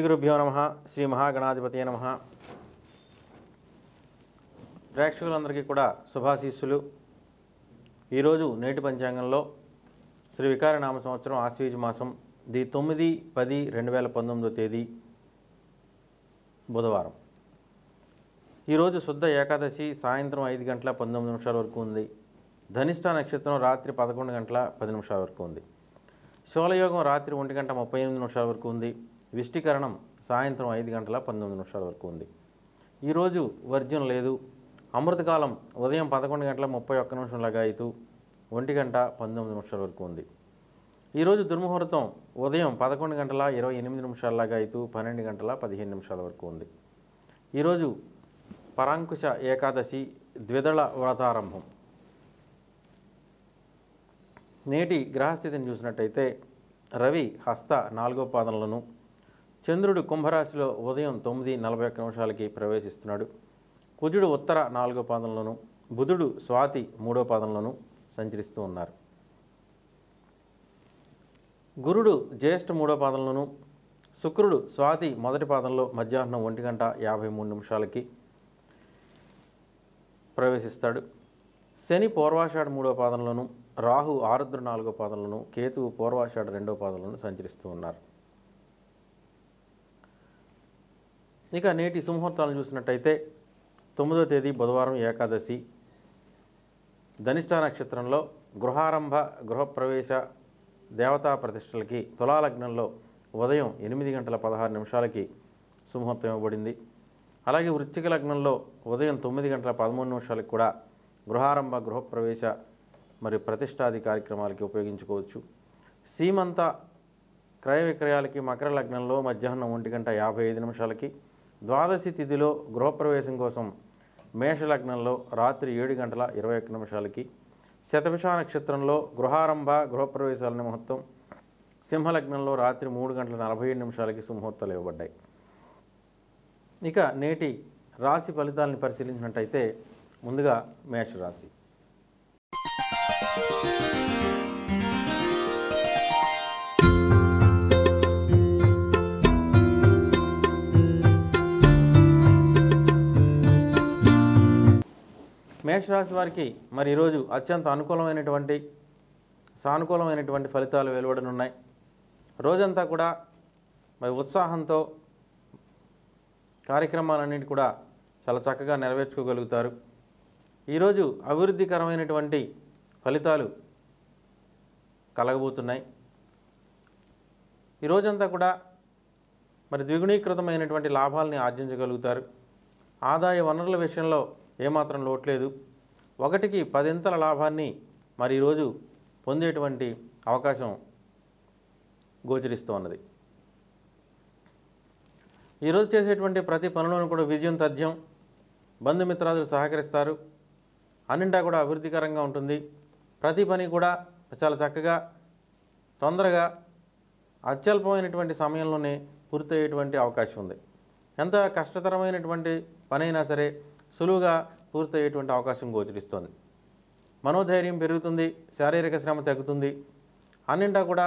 గురుభ్యో నమ శ్రీ మహాగణాధిపతి నమ ప్రేక్షకులందరికీ కూడా శుభాశీస్సులు ఈరోజు నేటి పంచాంగంలో శ్రీ వికార నామ సంవత్సరం ఆశ్వీజ మాసం ది తొమ్మిది పది రెండు వేల పంతొమ్మిదో తేదీ బుధవారం ఈరోజు శుద్ధ ఏకాదశి సాయంత్రం ఐదు గంటల పంతొమ్మిది నిమిషాల వరకు ఉంది ధనిష్ట నక్షత్రం రాత్రి పదకొండు గంటల పది నిమిషాల వరకు ఉంది శూలయోగం రాత్రి ఒంటి గంట ముప్పై ఎనిమిది నిమిషాల వరకు ఉంది విష్టికరణం సాయంత్రం ఐదు గంటల పంతొమ్మిది నిమిషాల వరకు ఉంది ఈరోజు వర్జ్యం లేదు అమృతకాలం ఉదయం పదకొండు గంటల ముప్పై ఒక్క నిమిషం లగాయితూ ఒంటి గంట పంతొమ్మిది నిమిషాల వరకు ఉంది ఈరోజు దుర్ముహూర్తం ఉదయం పదకొండు గంటల ఇరవై ఎనిమిది నిమిషాల లగాయితూ పన్నెండు గంటల పదిహేను నిమిషాల వరకు ఉంది ఈరోజు పరాంకుశ ఏకాదశి ద్విదళ వ్రతారంభం నేటి గ్రహస్థితిని చూసినట్టయితే రవి హస్త నాలుగో పాదంలోను చంద్రుడు కుంభరాశిలో ఉదయం తొమ్మిది నలభై ఒక్క నిమిషాలకి ప్రవేశిస్తున్నాడు కుజుడు ఉత్తర నాలుగో పాదంలోను బుధుడు స్వాతి మూడో పాదంలోను సంచరిస్తూ ఉన్నారు గురుడు జ్యేష్ఠ మూడో పాదంలోను శుక్రుడు స్వాతి మొదటి పాదంలో మధ్యాహ్నం ఒంటి గంట యాభై మూడు నిమిషాలకి ప్రవేశిస్తాడు శని పూర్వాషాఢ మూడో పాదంలోను రాహు ఆరుద్ర నాలుగో పాదంలోను కేతువు పూర్వాషాఢ రెండో పాదంలోను సంచరిస్తూ ఉన్నారు ఇక నేటి సుముహూర్తాలను చూసినట్టయితే తొమ్మిదో తేదీ బుధవారం ఏకాదశి ధనిష్ట నక్షత్రంలో గృహారంభ గృహప్రవేశ దేవతా ప్రతిష్టలకి తులాలగ్నంలో ఉదయం ఎనిమిది గంటల పదహారు నిమిషాలకి సుముహూర్తం ఇవ్వబడింది అలాగే వృశ్చిక లగ్నంలో ఉదయం తొమ్మిది గంటల పదమూడు నిమిషాలకు కూడా గృహారంభ గృహప్రవేశ మరి ప్రతిష్టాది కార్యక్రమాలకి ఉపయోగించుకోవచ్చు సీమంత క్రయ విక్రయాలకి మకర లగ్నంలో మధ్యాహ్నం ఒంటి గంట యాభై ఐదు నిమిషాలకి ద్వాదశి తిథిలో గృహప్రవేశం కోసం మేష లగ్నంలో రాత్రి ఏడు గంటల ఇరవై ఒక్క నిమిషాలకి శతభిష నక్షత్రంలో గృహారంభ గృహప్రవేశాల ముహూర్తం సింహలగ్నంలో రాత్రి మూడు గంటల నలభై ఏడు నిమిషాలకి సుముహూర్తాలు ఇవ్వబడ్డాయి ఇక నేటి రాశి ఫలితాలను పరిశీలించినట్టయితే ముందుగా మేషరాశి మేషరాశి వారికి మరి ఈరోజు అత్యంత అనుకూలమైనటువంటి సానుకూలమైనటువంటి ఫలితాలు వెలువడనున్నాయి రోజంతా కూడా మరి ఉత్సాహంతో కార్యక్రమాలన్నిటి కూడా చాలా చక్కగా నెరవేర్చుకోగలుగుతారు ఈరోజు అభివృద్ధికరమైనటువంటి ఫలితాలు కలగబోతున్నాయి ఈ రోజంతా కూడా మరి ద్విగుణీకృతమైనటువంటి లాభాలని ఆర్జించగలుగుతారు ఆదాయ వనరుల విషయంలో ఏమాత్రం లోట్లేదు ఒకటికి పదింతల లాభాన్ని మరి ఈరోజు పొందేటువంటి అవకాశం గోచరిస్తూ ఉన్నది ఈరోజు చేసేటువంటి ప్రతి పనిలోనూ కూడా విజయం తథ్యం బంధుమిత్రాదులు సహకరిస్తారు అన్నింటా కూడా అభివృద్ధికరంగా ఉంటుంది ప్రతి పని కూడా చాలా చక్కగా తొందరగా అత్యల్పమైనటువంటి సమయంలోనే పూర్తయ్యేటువంటి అవకాశం ఉంది ఎంత కష్టతరమైనటువంటి పనైనా సరే సులువుగా పూర్తయ్యేటువంటి అవకాశం గోచరిస్తోంది మనోధైర్యం పెరుగుతుంది శారీరక శ్రమ తగ్గుతుంది అన్నింటా కూడా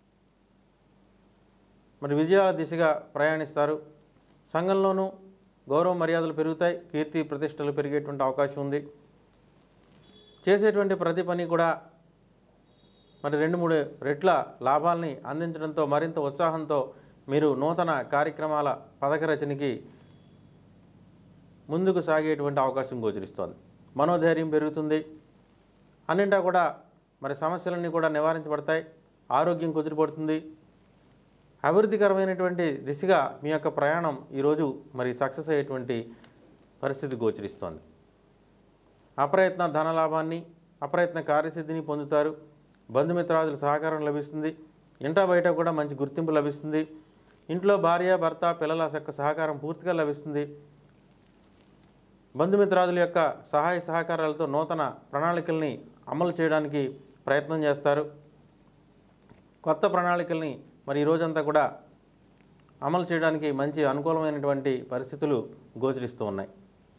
మరి విజయాల దిశగా ప్రయాణిస్తారు సంఘంలోనూ గౌరవ మర్యాదలు పెరుగుతాయి కీర్తి ప్రతిష్టలు పెరిగేటువంటి అవకాశం ఉంది చేసేటువంటి ప్రతి పని కూడా మరి రెండు మూడు రెట్ల లాభాల్ని అందించడంతో మరింత ఉత్సాహంతో మీరు నూతన కార్యక్రమాల పథక రచనకి ముందుకు సాగేటువంటి అవకాశం గోచరిస్తోంది మనోధైర్యం పెరుగుతుంది అన్నింటా కూడా మరి సమస్యలన్నీ కూడా నివారించబడతాయి ఆరోగ్యం కుదిరిపడుతుంది అభివృద్ధికరమైనటువంటి దిశగా మీ యొక్క ప్రయాణం ఈరోజు మరి సక్సెస్ అయ్యేటువంటి పరిస్థితి గోచరిస్తోంది అప్రయత్న ధనలాభాన్ని అప్రయత్న కార్యసిద్ధిని పొందుతారు బంధుమిత్రాదుల సహకారం లభిస్తుంది ఇంటా బయట కూడా మంచి గుర్తింపు లభిస్తుంది ఇంట్లో భార్య భర్త పిల్లల యొక్క సహకారం పూర్తిగా లభిస్తుంది బంధుమిత్రాదుల యొక్క సహాయ సహకారాలతో నూతన ప్రణాళికల్ని అమలు చేయడానికి ప్రయత్నం చేస్తారు కొత్త ప్రణాళికల్ని మరి ఈ రోజంతా కూడా అమలు చేయడానికి మంచి అనుకూలమైనటువంటి పరిస్థితులు గోచరిస్తూ ఉన్నాయి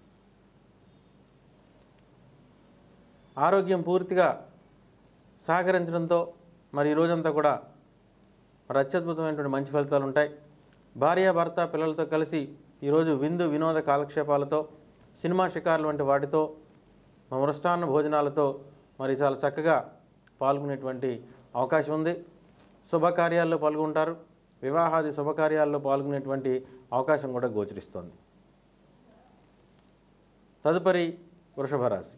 ఆరోగ్యం పూర్తిగా సహకరించడంతో మరి ఈ రోజంతా కూడా మరి అత్యద్భుతమైనటువంటి మంచి ఫలితాలు ఉంటాయి భార్య భర్త పిల్లలతో కలిసి ఈరోజు విందు వినోద కాలక్షేపాలతో సినిమా షికారులు వంటి వాటితో మృష్టాన్న భోజనాలతో మరి చాలా చక్కగా పాల్గొనేటువంటి అవకాశం ఉంది శుభకార్యాల్లో పాల్గొంటారు వివాహాది శుభకార్యాల్లో పాల్గొనేటువంటి అవకాశం కూడా గోచరిస్తోంది తదుపరి వృషభ రాశి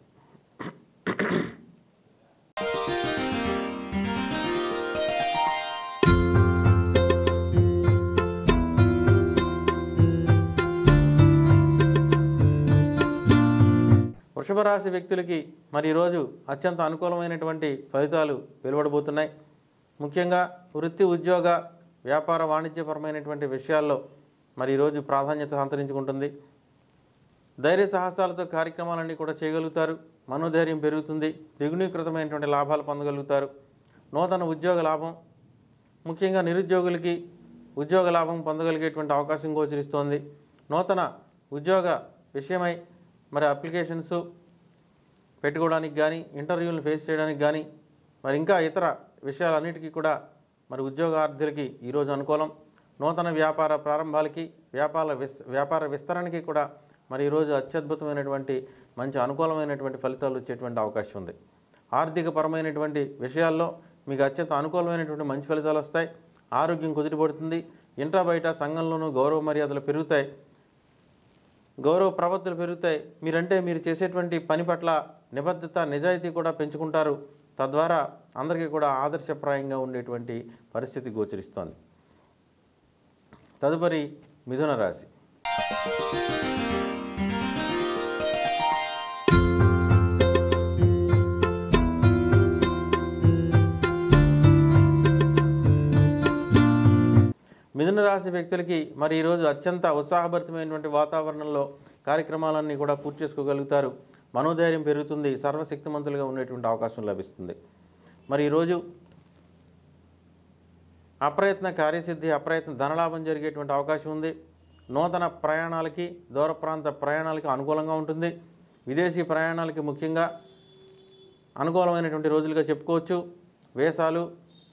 వృషభ రాశి వ్యక్తులకి మరి ఈరోజు అత్యంత అనుకూలమైనటువంటి ఫలితాలు వెలువడబోతున్నాయి ముఖ్యంగా వృత్తి ఉద్యోగ వ్యాపార వాణిజ్యపరమైనటువంటి విషయాల్లో మరి ఈరోజు ప్రాధాన్యత సంతరించుకుంటుంది ధైర్య సాహసాలతో కార్యక్రమాలన్నీ కూడా చేయగలుగుతారు మనోధైర్యం పెరుగుతుంది ద్విగుణీకృతమైనటువంటి లాభాలు పొందగలుగుతారు నూతన ఉద్యోగ లాభం ముఖ్యంగా నిరుద్యోగులకి ఉద్యోగ లాభం పొందగలిగేటువంటి అవకాశం గోచరిస్తోంది నూతన ఉద్యోగ విషయమై మరి అప్లికేషన్స్ పెట్టుకోవడానికి కానీ ఇంటర్వ్యూలను ఫేస్ చేయడానికి కానీ మరి ఇంకా ఇతర విషయాలన్నిటికీ కూడా మరి ఉద్యోగార్థులకి ఈరోజు అనుకూలం నూతన వ్యాపార ప్రారంభాలకి వ్యాపార విస్ వ్యాపార విస్తరణకి కూడా మరి ఈరోజు అత్యద్భుతమైనటువంటి మంచి అనుకూలమైనటువంటి ఫలితాలు వచ్చేటువంటి అవకాశం ఉంది ఆర్థిక పరమైనటువంటి విషయాల్లో మీకు అత్యంత అనుకూలమైనటువంటి మంచి ఫలితాలు వస్తాయి ఆరోగ్యం కుదిరిపడుతుంది ఇంటా బయట సంఘంలోనూ గౌరవ మర్యాదలు పెరుగుతాయి గౌరవ ప్రవర్తనలు పెరుగుతాయి మీరంటే మీరు చేసేటువంటి పని పట్ల నిబద్ధత నిజాయితీ కూడా పెంచుకుంటారు తద్వారా అందరికీ కూడా ఆదర్శప్రాయంగా ఉండేటువంటి పరిస్థితి గోచరిస్తోంది తదుపరి మిథున రాశి మిథున రాశి వ్యక్తులకి మరి ఈరోజు అత్యంత ఉత్సాహభరితమైనటువంటి వాతావరణంలో కార్యక్రమాలన్నీ కూడా పూర్తి చేసుకోగలుగుతారు మనోధైర్యం పెరుగుతుంది సర్వశక్తిమంతులుగా ఉండేటువంటి అవకాశం లభిస్తుంది మరి ఈరోజు అప్రయత్న కార్యసిద్ధి అప్రయత్న ధనలాభం జరిగేటువంటి అవకాశం ఉంది నూతన ప్రయాణాలకి దూర ప్రాంత ప్రయాణాలకి అనుకూలంగా ఉంటుంది విదేశీ ప్రయాణాలకి ముఖ్యంగా అనుకూలమైనటువంటి రోజులుగా చెప్పుకోవచ్చు వేసాలు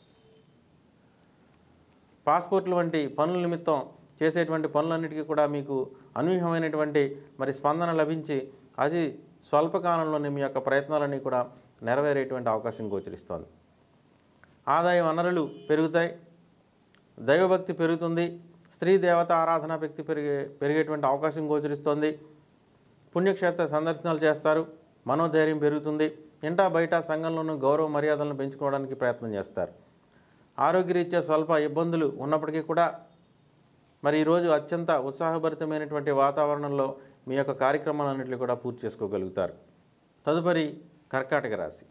పాస్పోర్ట్లు వంటి పనుల నిమిత్తం చేసేటువంటి పనులన్నిటికీ కూడా మీకు అనూహ్యమైనటువంటి మరి స్పందన లభించి అది స్వల్పకాలంలోనే మీ యొక్క ప్రయత్నాలన్నీ కూడా నెరవేరేటువంటి అవకాశం గోచరిస్తోంది ఆదాయ వనరులు పెరుగుతాయి దైవభక్తి పెరుగుతుంది స్త్రీ దేవత ఆరాధన భక్తి పెరిగే పెరిగేటువంటి అవకాశం గోచరిస్తోంది పుణ్యక్షేత్ర సందర్శనలు చేస్తారు మనోధైర్యం పెరుగుతుంది ఇంటా బయట సంఘంలోనూ గౌరవ మర్యాదలను పెంచుకోవడానికి ప్రయత్నం చేస్తారు ఆరోగ్యరీత్యా స్వల్ప ఇబ్బందులు ఉన్నప్పటికీ కూడా మరి ఈరోజు అత్యంత ఉత్సాహభరితమైనటువంటి వాతావరణంలో మీ యొక్క కార్యక్రమాలన్నింటినీ కూడా పూర్తి చేసుకోగలుగుతారు తదుపరి కర్కాటక రాశి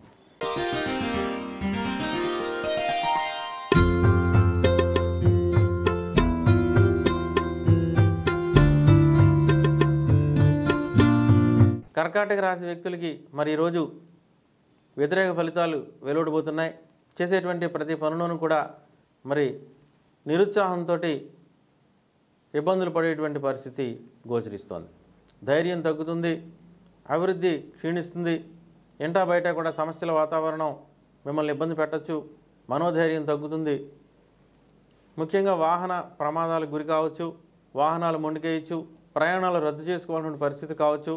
కర్కాటక రాశి వ్యక్తులకి మరి ఈరోజు వ్యతిరేక ఫలితాలు వెలువడబోతున్నాయి చేసేటువంటి ప్రతి పనులను కూడా మరి నిరుత్సాహంతో ఇబ్బందులు పడేటువంటి పరిస్థితి గోచరిస్తోంది ధైర్యం తగ్గుతుంది అభివృద్ధి క్షీణిస్తుంది ఇంటా బయట కూడా సమస్యల వాతావరణం మిమ్మల్ని ఇబ్బంది పెట్టచ్చు మనోధైర్యం తగ్గుతుంది ముఖ్యంగా వాహన ప్రమాదాలకు గురి కావచ్చు వాహనాలు మొండికేయచ్చు ప్రయాణాలు రద్దు చేసుకోవాల్సిన పరిస్థితి కావచ్చు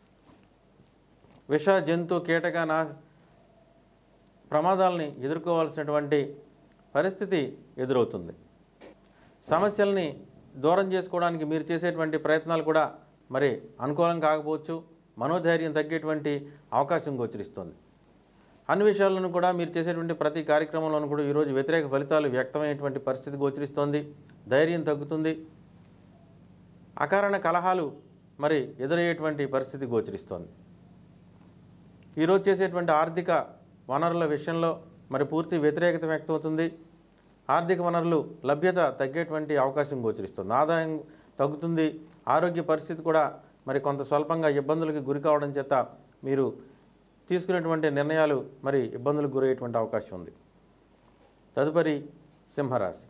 విష జంతు కీటక నా ప్రమాదాలని ఎదుర్కోవాల్సినటువంటి పరిస్థితి ఎదురవుతుంది సమస్యల్ని దూరం చేసుకోవడానికి మీరు చేసేటువంటి ప్రయత్నాలు కూడా మరి అనుకూలం కాకపోవచ్చు మనోధైర్యం తగ్గేటువంటి అవకాశం గోచరిస్తుంది అన్ని విషయాలను కూడా మీరు చేసేటువంటి ప్రతి కార్యక్రమంలోనూ కూడా ఈరోజు వ్యతిరేక ఫలితాలు వ్యక్తమయ్యేటువంటి పరిస్థితి గోచరిస్తోంది ధైర్యం తగ్గుతుంది అకారణ కలహాలు మరి ఎదురయ్యేటువంటి పరిస్థితి గోచరిస్తోంది ఈరోజు చేసేటువంటి ఆర్థిక వనరుల విషయంలో మరి పూర్తి వ్యతిరేకత వ్యక్తమవుతుంది ఆర్థిక వనరులు లభ్యత తగ్గేటువంటి అవకాశం గోచరిస్తుంది ఆదాయం తగ్గుతుంది ఆరోగ్య పరిస్థితి కూడా మరి కొంత స్వల్పంగా ఇబ్బందులకు గురి కావడం చేత మీరు తీసుకునేటువంటి నిర్ణయాలు మరి ఇబ్బందులకు గురయ్యేటువంటి అవకాశం ఉంది తదుపరి సింహరాశి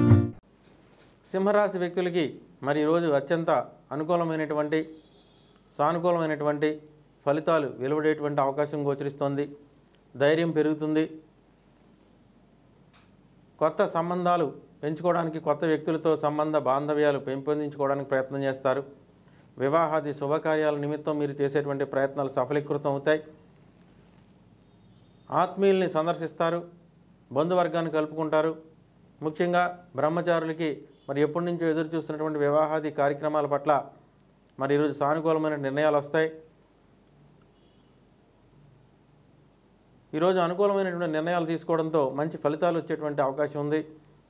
సింహరాశి వ్యక్తులకి మరి ఈరోజు అత్యంత అనుకూలమైనటువంటి సానుకూలమైనటువంటి ఫలితాలు వెలువడేటువంటి అవకాశం గోచరిస్తోంది ధైర్యం పెరుగుతుంది కొత్త సంబంధాలు పెంచుకోవడానికి కొత్త వ్యక్తులతో సంబంధ బాంధవ్యాలు పెంపొందించుకోవడానికి ప్రయత్నం చేస్తారు వివాహాది శుభకార్యాల నిమిత్తం మీరు చేసేటువంటి ప్రయత్నాలు సఫలీకృతం అవుతాయి ఆత్మీయుల్ని సందర్శిస్తారు బంధువర్గాన్ని కలుపుకుంటారు ముఖ్యంగా బ్రహ్మచారులకి మరి ఎప్పటి నుంచో ఎదురు చూస్తున్నటువంటి వివాహాది కార్యక్రమాల పట్ల మరి ఈరోజు సానుకూలమైన నిర్ణయాలు వస్తాయి ఈరోజు అనుకూలమైనటువంటి నిర్ణయాలు తీసుకోవడంతో మంచి ఫలితాలు వచ్చేటువంటి అవకాశం ఉంది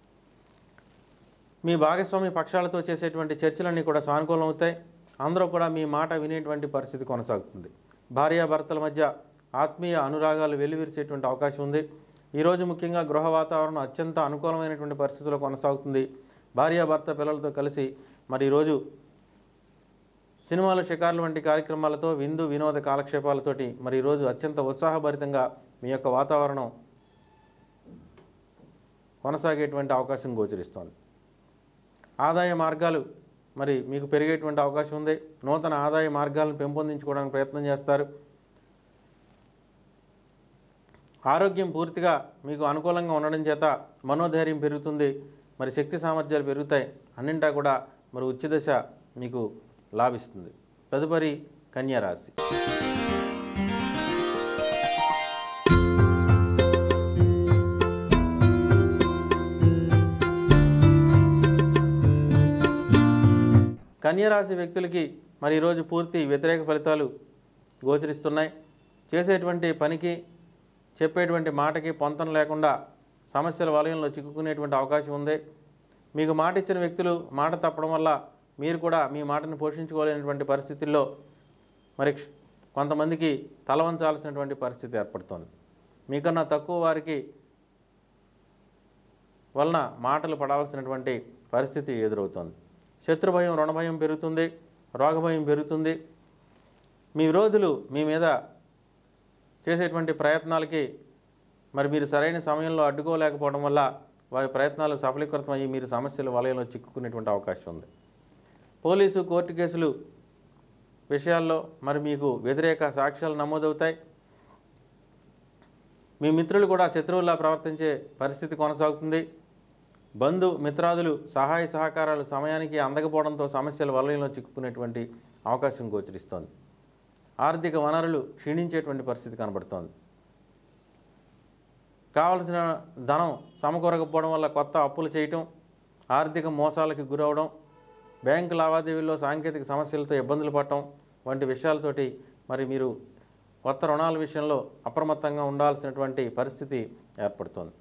మీ భాగస్వామి పక్షాలతో చేసేటువంటి చర్చలన్నీ కూడా సానుకూలం అవుతాయి అందరూ కూడా మీ మాట వినేటువంటి పరిస్థితి కొనసాగుతుంది భార్యాభర్తల మధ్య ఆత్మీయ అనురాగాలు వెల్లివిరిచేటువంటి అవకాశం ఉంది ఈరోజు ముఖ్యంగా గృహ వాతావరణం అత్యంత అనుకూలమైనటువంటి పరిస్థితుల్లో కొనసాగుతుంది భార్యాభర్త పిల్లలతో కలిసి మరి ఈరోజు సినిమాలు షికార్లు వంటి కార్యక్రమాలతో విందు వినోద కాలక్షేపాలతోటి మరి ఈరోజు అత్యంత ఉత్సాహభరితంగా మీ యొక్క వాతావరణం కొనసాగేటువంటి అవకాశం గోచరిస్తోంది ఆదాయ మార్గాలు మరి మీకు పెరిగేటువంటి అవకాశం ఉంది నూతన ఆదాయ మార్గాలను పెంపొందించుకోవడానికి ప్రయత్నం చేస్తారు ఆరోగ్యం పూర్తిగా మీకు అనుకూలంగా ఉండడం చేత మనోధైర్యం పెరుగుతుంది మరి శక్తి సామర్థ్యాలు పెరుగుతాయి అన్నింటా కూడా మరి ఉచ్చదశ మీకు లాభిస్తుంది తదుపరి కన్యారాశి కన్యరాశి వ్యక్తులకి మరి ఈరోజు పూర్తి వ్యతిరేక ఫలితాలు గోచరిస్తున్నాయి చేసేటువంటి పనికి చెప్పేటువంటి మాటకి పొంతన లేకుండా సమస్యల వలయంలో చిక్కుకునేటువంటి అవకాశం ఉంది మీకు మాట ఇచ్చిన వ్యక్తులు మాట తప్పడం వల్ల మీరు కూడా మీ మాటను పోషించుకోలేనటువంటి పరిస్థితుల్లో మరి క్ష- కొంతమందికి తల వంచాల్సినటువంటి పరిస్థితి ఏర్పడుతోంది మీకన్నా తక్కువ వారికి వలన మాటలు పడాల్సినటువంటి పరిస్థితి ఎదురవుతోంది శత్రుభయం రుణభయం పెరుగుతుంది రోగభయం పెరుగుతుంది మీ విరోధులు మీ మీద చేసేటువంటి ప్రయత్నాలకి మరి మీరు సరైన సమయంలో అడ్డుకోలేకపోవడం వల్ల వారి ప్రయత్నాలు సఫలీకృతం అయ్యి మీరు సమస్యల వలయంలో చిక్కుకునేటువంటి అవకాశం ఉంది పోలీసు కోర్టు కేసులు విషయాల్లో మరి మీకు వ్యతిరేక సాక్ష్యాలు నమోదవుతాయి మీ మిత్రులు కూడా శత్రువుల్లా ప్రవర్తించే పరిస్థితి కొనసాగుతుంది బంధు మిత్రాదులు సహాయ సహకారాలు సమయానికి అందకపోవడంతో సమస్యల వలయంలో చిక్కుకునేటువంటి అవకాశం గోచరిస్తోంది ఆర్థిక వనరులు క్షీణించేటువంటి పరిస్థితి కనబడుతోంది కావలసిన ధనం సమకూరకపోవడం వల్ల కొత్త అప్పులు చేయటం ఆర్థిక మోసాలకి గురవడం బ్యాంకు లావాదేవీల్లో సాంకేతిక సమస్యలతో ఇబ్బందులు పడటం వంటి విషయాలతోటి మరి మీరు కొత్త రుణాల విషయంలో అప్రమత్తంగా ఉండాల్సినటువంటి పరిస్థితి ఏర్పడుతోంది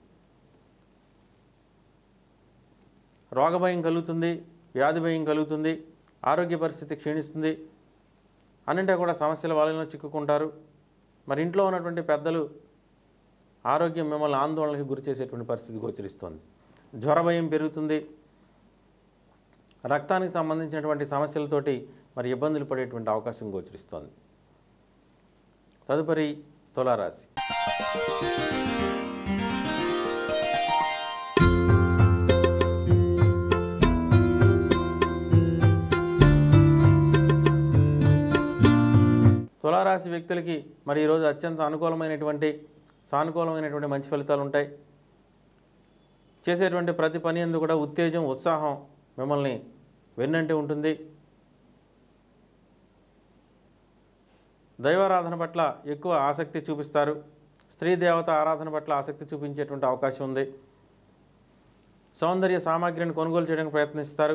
రోగభయం కలుగుతుంది వ్యాధి భయం కలుగుతుంది ఆరోగ్య పరిస్థితి క్షీణిస్తుంది అన్నింటా కూడా సమస్యల వలయంలో చిక్కుకుంటారు మరి ఇంట్లో ఉన్నటువంటి పెద్దలు ఆరోగ్యం మిమ్మల్ని ఆందోళనకి గురి చేసేటువంటి పరిస్థితి గోచరిస్తోంది జ్వర భయం పెరుగుతుంది రక్తానికి సంబంధించినటువంటి సమస్యలతోటి మరి ఇబ్బందులు పడేటువంటి అవకాశం గోచరిస్తోంది తదుపరి తులారాశి తులారాశి వ్యక్తులకి మరి ఈరోజు అత్యంత అనుకూలమైనటువంటి సానుకూలమైనటువంటి మంచి ఫలితాలు ఉంటాయి చేసేటువంటి ప్రతి పని ఎందు కూడా ఉత్తేజం ఉత్సాహం మిమ్మల్ని వెన్నంటి ఉంటుంది దైవారాధన పట్ల ఎక్కువ ఆసక్తి చూపిస్తారు స్త్రీ దేవత ఆరాధన పట్ల ఆసక్తి చూపించేటువంటి అవకాశం ఉంది సౌందర్య సామాగ్రిని కొనుగోలు చేయడానికి ప్రయత్నిస్తారు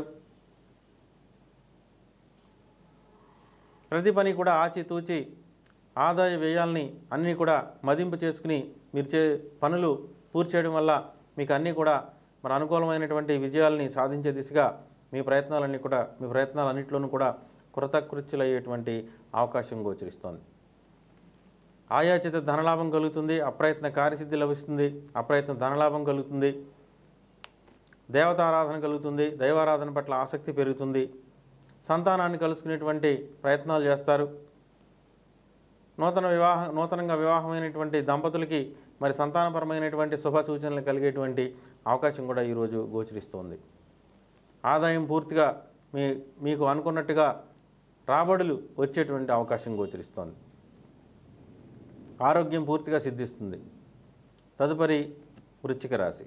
ప్రతి పని కూడా ఆచితూచి ఆదాయ వ్యయాల్ని అన్నీ కూడా మదింపు చేసుకుని మీరు చే పనులు పూర్తి చేయడం వల్ల మీకు అన్నీ కూడా మరి అనుకూలమైనటువంటి విజయాల్ని సాధించే దిశగా మీ ప్రయత్నాలన్నీ కూడా మీ ప్రయత్నాలన్నింటిలోనూ కూడా కృతకృత్యులయ్యేటువంటి అవకాశం గోచరిస్తోంది ఆయాచిత ధనలాభం కలుగుతుంది అప్రయత్న కార్యసిద్ధి లభిస్తుంది అప్రయత్న ధనలాభం కలుగుతుంది దేవతారాధన కలుగుతుంది దైవారాధన పట్ల ఆసక్తి పెరుగుతుంది సంతానాన్ని కలుసుకునేటువంటి ప్రయత్నాలు చేస్తారు నూతన వివాహం నూతనంగా వివాహమైనటువంటి దంపతులకి మరి సంతానపరమైనటువంటి శుభ సూచనలు కలిగేటువంటి అవకాశం కూడా ఈరోజు గోచరిస్తోంది ఆదాయం పూర్తిగా మీ మీకు అనుకున్నట్టుగా రాబడులు వచ్చేటువంటి అవకాశం గోచరిస్తోంది ఆరోగ్యం పూర్తిగా సిద్ధిస్తుంది తదుపరి వృశ్చిక రాశి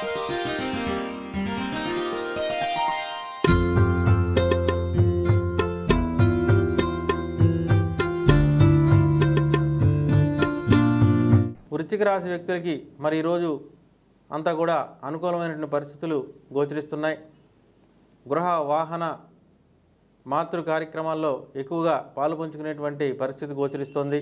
వృశ్చిక రాశి వ్యక్తులకి మరి ఈరోజు అంతా కూడా అనుకూలమైనటువంటి పరిస్థితులు గోచరిస్తున్నాయి గృహ వాహన మాతృ కార్యక్రమాల్లో ఎక్కువగా పాలు పంచుకునేటువంటి పరిస్థితి గోచరిస్తోంది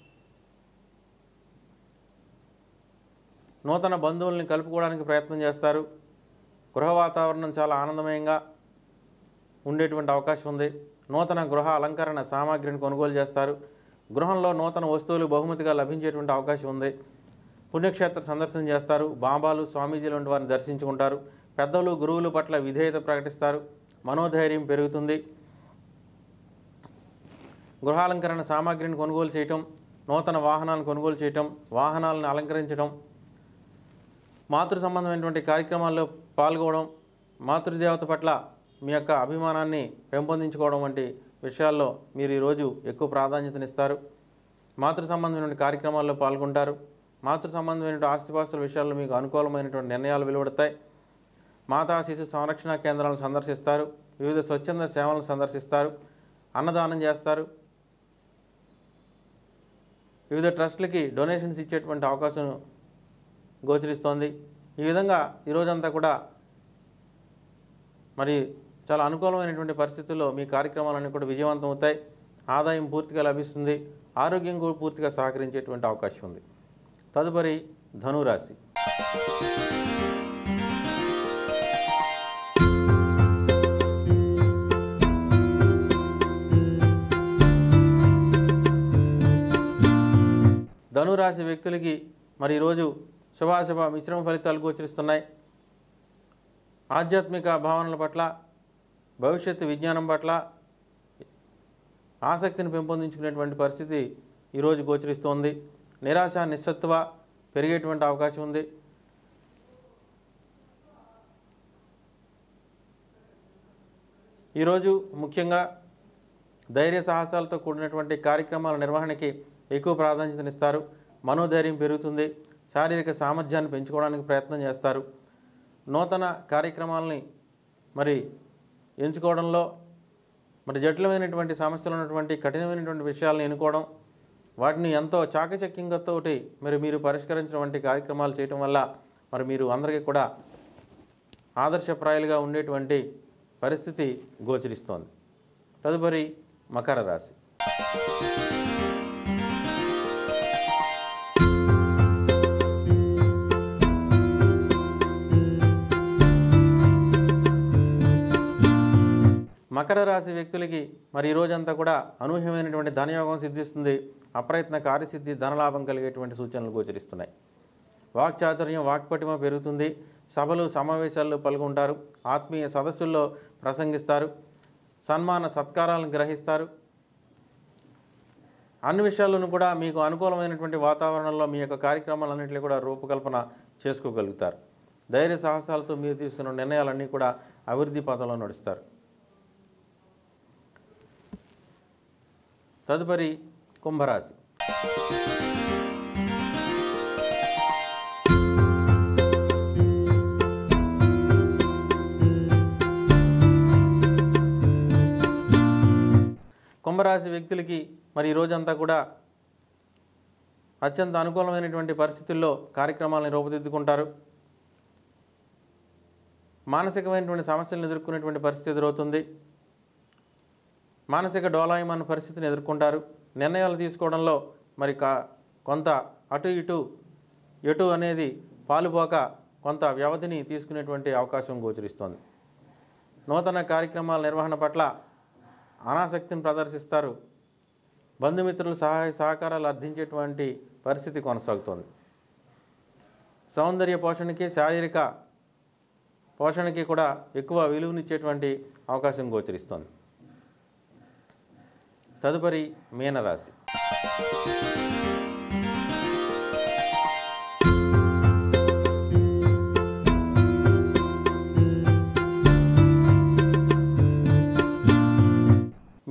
నూతన బంధువుల్ని కలుపుకోవడానికి ప్రయత్నం చేస్తారు గృహ వాతావరణం చాలా ఆనందమయంగా ఉండేటువంటి అవకాశం ఉంది నూతన గృహ అలంకరణ సామాగ్రిని కొనుగోలు చేస్తారు గృహంలో నూతన వస్తువులు బహుమతిగా లభించేటువంటి అవకాశం ఉంది పుణ్యక్షేత్ర సందర్శన చేస్తారు బాబాలు స్వామీజీలు వంటి వారిని దర్శించుకుంటారు పెద్దలు గురువుల పట్ల విధేయత ప్రకటిస్తారు మనోధైర్యం పెరుగుతుంది గృహాలంకరణ సామాగ్రిని కొనుగోలు చేయటం నూతన వాహనాలను కొనుగోలు చేయటం వాహనాలను అలంకరించడం మాతృ సంబంధమైనటువంటి కార్యక్రమాల్లో పాల్గొనడం మాతృదేవత పట్ల మీ యొక్క అభిమానాన్ని పెంపొందించుకోవడం వంటి విషయాల్లో మీరు ఈరోజు ఎక్కువ ప్రాధాన్యతనిస్తారు మాతృ సంబంధమైన కార్యక్రమాల్లో పాల్గొంటారు మాతృ సంబంధమైన ఆస్తిపాస్తుల విషయాల్లో మీకు అనుకూలమైనటువంటి నిర్ణయాలు వెలువడతాయి మాతా శిశు సంరక్షణ కేంద్రాలను సందర్శిస్తారు వివిధ స్వచ్ఛంద సేవలను సందర్శిస్తారు అన్నదానం చేస్తారు వివిధ ట్రస్టులకి డొనేషన్స్ ఇచ్చేటువంటి అవకాశం గోచరిస్తోంది ఈ విధంగా ఈరోజంతా కూడా మరి చాలా అనుకూలమైనటువంటి పరిస్థితుల్లో మీ కార్యక్రమాలన్నీ కూడా విజయవంతం అవుతాయి ఆదాయం పూర్తిగా లభిస్తుంది ఆరోగ్యం కూడా పూర్తిగా సహకరించేటువంటి అవకాశం ఉంది తదుపరి ధనురాశి ధనురాశి వ్యక్తులకి మరి ఈరోజు శుభాశుభ మిశ్రమ ఫలితాలు గోచరిస్తున్నాయి ఆధ్యాత్మిక భావనల పట్ల భవిష్యత్తు విజ్ఞానం పట్ల ఆసక్తిని పెంపొందించుకునేటువంటి పరిస్థితి ఈరోజు గోచరిస్తోంది నిరాశ నిస్సత్వ పెరిగేటువంటి అవకాశం ఉంది ఈరోజు ముఖ్యంగా ధైర్య సాహసాలతో కూడినటువంటి కార్యక్రమాల నిర్వహణకి ఎక్కువ ప్రాధాన్యతనిస్తారు మనోధైర్యం పెరుగుతుంది శారీరక సామర్థ్యాన్ని పెంచుకోవడానికి ప్రయత్నం చేస్తారు నూతన కార్యక్రమాలని మరి ఎంచుకోవడంలో మరి జటిలమైనటువంటి సమస్యలు ఉన్నటువంటి కఠినమైనటువంటి విషయాలను ఎన్నుకోవడం వాటిని ఎంతో చాకచక్యంగాతోటి మరి మీరు పరిష్కరించడం వంటి కార్యక్రమాలు చేయటం వల్ల మరి మీరు అందరికీ కూడా ఆదర్శప్రాయాలుగా ఉండేటువంటి పరిస్థితి గోచరిస్తోంది తదుపరి మకర రాశి మకర రాశి వ్యక్తులకి మరి ఈ రోజంతా కూడా అనూహ్యమైనటువంటి ధనయోగం సిద్ధిస్తుంది అప్రయత్న కార్యసిద్ధి ధనలాభం కలిగేటువంటి సూచనలు గోచరిస్తున్నాయి వాక్చాతుర్యం వాక్పటిమ పెరుగుతుంది సభలు సమావేశాల్లో పాల్గొంటారు ఆత్మీయ సదస్సుల్లో ప్రసంగిస్తారు సన్మాన సత్కారాలను గ్రహిస్తారు అన్ని విషయాల్లోనూ కూడా మీకు అనుకూలమైనటువంటి వాతావరణంలో మీ యొక్క కార్యక్రమాలన్నింటినీ కూడా రూపకల్పన చేసుకోగలుగుతారు ధైర్య సాహసాలతో మీరు తీసుకున్న నిర్ణయాలన్నీ కూడా అభివృద్ధి పథంలో నడుస్తారు తదుపరి కుంభరాశి కుంభరాశి వ్యక్తులకి మరి ఈ రోజంతా కూడా అత్యంత అనుకూలమైనటువంటి పరిస్థితుల్లో కార్యక్రమాలను రూపుదిద్దుకుంటారు మానసికమైనటువంటి సమస్యలను ఎదుర్కొనేటువంటి పరిస్థితి ఎదురవుతుంది మానసిక డోలాయమాన పరిస్థితిని ఎదుర్కొంటారు నిర్ణయాలు తీసుకోవడంలో మరి కా కొంత అటు ఇటు ఎటు అనేది పాలుపోక కొంత వ్యవధిని తీసుకునేటువంటి అవకాశం గోచరిస్తోంది నూతన కార్యక్రమాల నిర్వహణ పట్ల అనాసక్తిని ప్రదర్శిస్తారు బంధుమిత్రులు సహాయ సహకారాలు అర్థించేటువంటి పరిస్థితి కొనసాగుతోంది సౌందర్య పోషణకి శారీరక పోషణకి కూడా ఎక్కువ విలువనిచ్చేటువంటి అవకాశం గోచరిస్తోంది తదుపరి మీనరాశి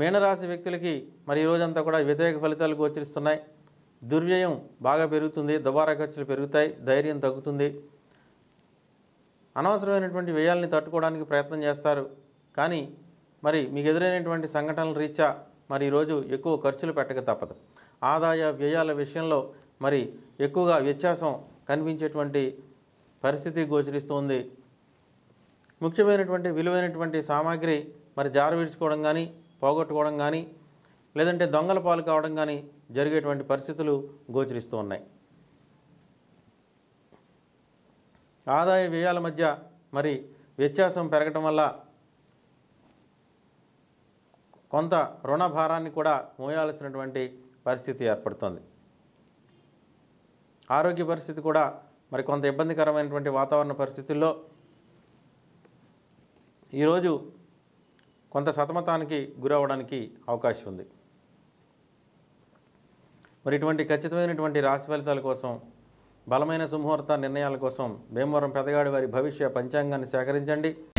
మీనరాశి వ్యక్తులకి మరి ఈ రోజంతా కూడా వ్యతిరేక ఫలితాలు గోచరిస్తున్నాయి దుర్వ్యయం బాగా పెరుగుతుంది దుబారా ఖర్చులు పెరుగుతాయి ధైర్యం తగ్గుతుంది అనవసరమైనటువంటి వ్యయాల్ని తట్టుకోవడానికి ప్రయత్నం చేస్తారు కానీ మరి మీకు ఎదురైనటువంటి సంఘటనల రీత్యా మరి ఈరోజు ఎక్కువ ఖర్చులు పెట్టక తప్పదు ఆదాయ వ్యయాల విషయంలో మరి ఎక్కువగా వ్యత్యాసం కనిపించేటువంటి పరిస్థితి గోచరిస్తుంది ముఖ్యమైనటువంటి విలువైనటువంటి సామాగ్రి మరి జార విడుచుకోవడం కానీ పోగొట్టుకోవడం కానీ లేదంటే దొంగల పాలు కావడం కానీ జరిగేటువంటి పరిస్థితులు గోచరిస్తూ ఉన్నాయి ఆదాయ వ్యయాల మధ్య మరి వ్యత్యాసం పెరగటం వల్ల కొంత రుణ భారాన్ని కూడా మోయాల్సినటువంటి పరిస్థితి ఏర్పడుతుంది ఆరోగ్య పరిస్థితి కూడా మరి కొంత ఇబ్బందికరమైనటువంటి వాతావరణ పరిస్థితుల్లో ఈరోజు కొంత సతమతానికి గురవడానికి అవకాశం ఉంది మరి ఇటువంటి ఖచ్చితమైనటువంటి రాశి ఫలితాల కోసం బలమైన సుముహూర్త నిర్ణయాల కోసం భీమవరం పెదగాడి వారి భవిష్య పంచాంగాన్ని సేకరించండి